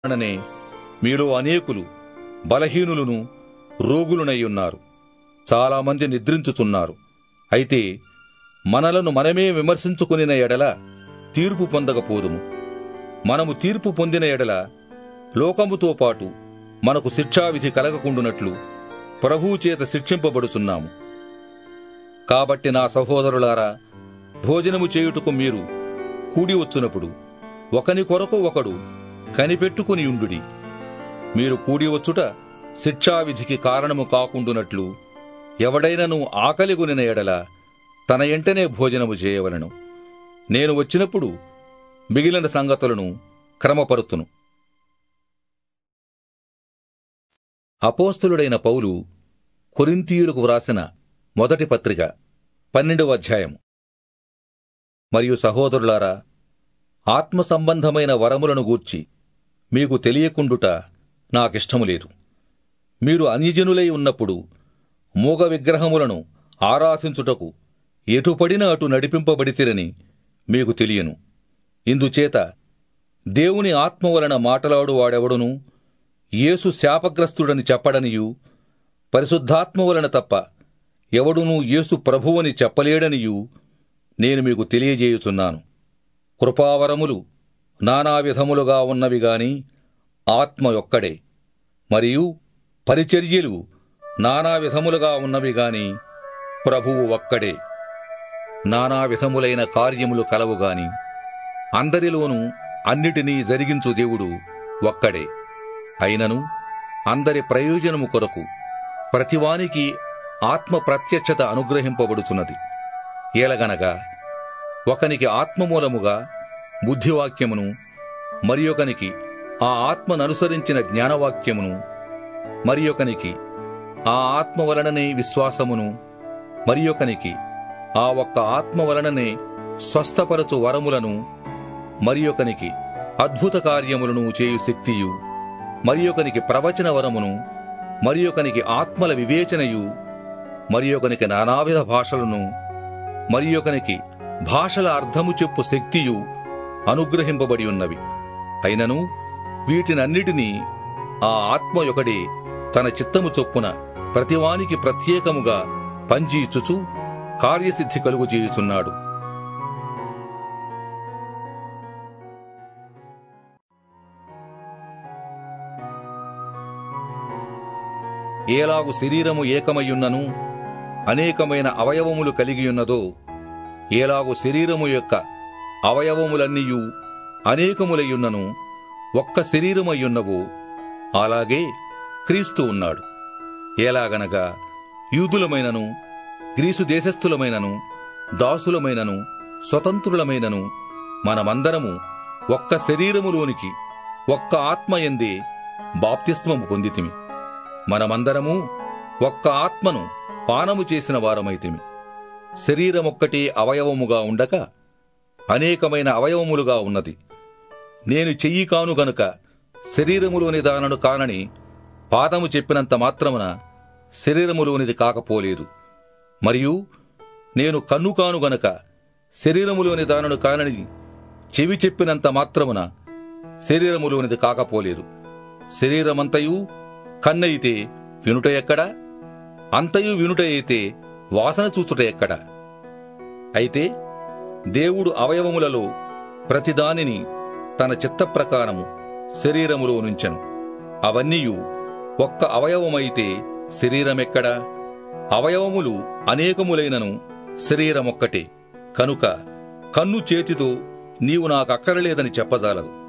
వలననే మీలో అనేకులు బలహీనులను రోగులునై ఉన్నారు చాలామంది నిద్రించుచున్నారు అయితే మనలను మనమే విమర్శించుకునిన ఎడల తీర్పు పొందకపోదుము మనము తీర్పు పొందిన ఎడల లోకముతో పాటు మనకు శిక్షావిధి కలగకుండునట్లు ప్రభువు చేత శిక్షింపబడుచున్నాము కాబట్టి నా సహోదరులారా భోజనము చేయుటకు మీరు కూడి వచ్చునప్పుడు ఒకని కొరకు ఒకడు కనిపెట్టుకుని ఉండుడి మీరు కూడి వచ్చుట శిక్షావిధికి కారణము కాకుండునట్లు ఎవడైనను ఆకలిగొనిన ఎడల తన ఎంటనే భోజనము చేయవలను నేను వచ్చినప్పుడు మిగిలిన సంగతులను క్రమపరుతును అపోస్తులుడైన పౌలు కొరింతీయులకు వ్రాసిన మొదటి పత్రిక పన్నెండవ అధ్యాయం మరియు సహోదరులారా ఆత్మ సంబంధమైన వరములను గూర్చి మీకు తెలియకుండుట నాకిష్టము లేదు మీరు అన్యజనులై ఉన్నప్పుడు మూగ విగ్రహములను ఆరాధించుటకు ఎటుపడిన అటు నడిపింపబడితిరని మీకు తెలియను ఇందుచేత దేవుని ఆత్మ వలన మాటలాడు వాడెవడును యేసు శాపగ్రస్తుడని చెప్పడనియు పరిశుద్ధాత్మ వలన తప్ప ఎవడునూ యేసు ప్రభువని చెప్పలేడనియు నేను మీకు తెలియజేయుచున్నాను కృపావరములు నానా విధములుగా ఉన్నవి గాని ఆత్మ ఒక్కడే మరియు పరిచర్యలు నానా విధములుగా ఉన్నవి గాని ప్రభువు ఒక్కడే నానా విధములైన కార్యములు కలవు గాని అందరిలోనూ అన్నిటినీ జరిగించు దేవుడు ఒక్కడే అయినను అందరి ప్రయోజనము కొరకు ప్రతివానికి ఆత్మ ప్రత్యక్షత అనుగ్రహింపబడుచున్నది ఏలగనగా ఒకనికి ఆత్మమూలముగా బుద్ధివాక్యమును మరి ఒకనికి ఆ ఆత్మననుసరించిన జ్ఞానవాక్యమును మరి ఒకనికి ఆ ఆత్మ వలననే విశ్వాసమును మరి ఒకనికి ఆ ఒక్క ఆత్మ వలననే స్వస్థపరచు వరములను మరి ఒకనికి అద్భుత కార్యములను చేయు శక్తియు మరి ఒకనికి ప్రవచన వరమును మరి ఒకనికి ఆత్మల వివేచనయు మరి ఒకనికి నానావిధ భాషలను మరి ఒకనికి భాషల అర్థము చెప్పు శక్తియు అనుగ్రహింపబడి ఉన్నవి అయినను వీటినన్నిటినీ ఆ ఆత్మ ఒకడే తన చిత్తము చొప్పున ప్రతివానికి ప్రత్యేకముగా పంచీచుచు కార్యసిద్ధి కలుగు చేయుచున్నాడు ఏలాగు శరీరము ఏకమయ్యున్నను అనేకమైన అవయవములు కలిగియున్నదో ఏలాగు శరీరము యొక్క అవయవములన్నీయు అనేకములయ్యున్నను ఒక్క శరీరమయ్యున్నవో అలాగే క్రీస్తు ఉన్నాడు ఎలాగనగా యూదులమైనను గ్రీసు దేశస్థులమైనను దాసులమైనను స్వతంత్రులమైనను మనమందరము ఒక్క శరీరములోనికి ఒక్క ఆత్మ ఎందే బాప్తిస్మము పొందితిమి మనమందరము ఒక్క ఆత్మను పానము చేసిన వారమైతిమి శరీరమొక్కటే అవయవముగా ఉండక అనేకమైన అవయవములుగా ఉన్నది నేను చెయ్యి కాను గనుక శరీరములోని దానను కానని పాదము చెప్పినంత మాత్రమున శరీరములోనిది కాకపోలేదు మరియు నేను కన్ను కాను గనుక శరీరములోని దానను కానని చెవి చెప్పినంత మాత్రమున శరీరములోనిది కాకపోలేదు శరీరమంతయు కన్నయితే వినుట ఎక్కడా అంతయు వినుట అయితే వాసన చూచుట ఎక్కడా అయితే దేవుడు అవయవములలో ప్రతిదానిని తన చిత్త ప్రకారము శరీరములో నుంచెను అవన్నీయు ఒక్క అవయవమైతే శరీరమెక్కడా అవయవములు అనేకములైనను శరీరమొక్కటే కనుక కన్ను చేతితో నీవు నాకక్కరలేదని చెప్పజాలదు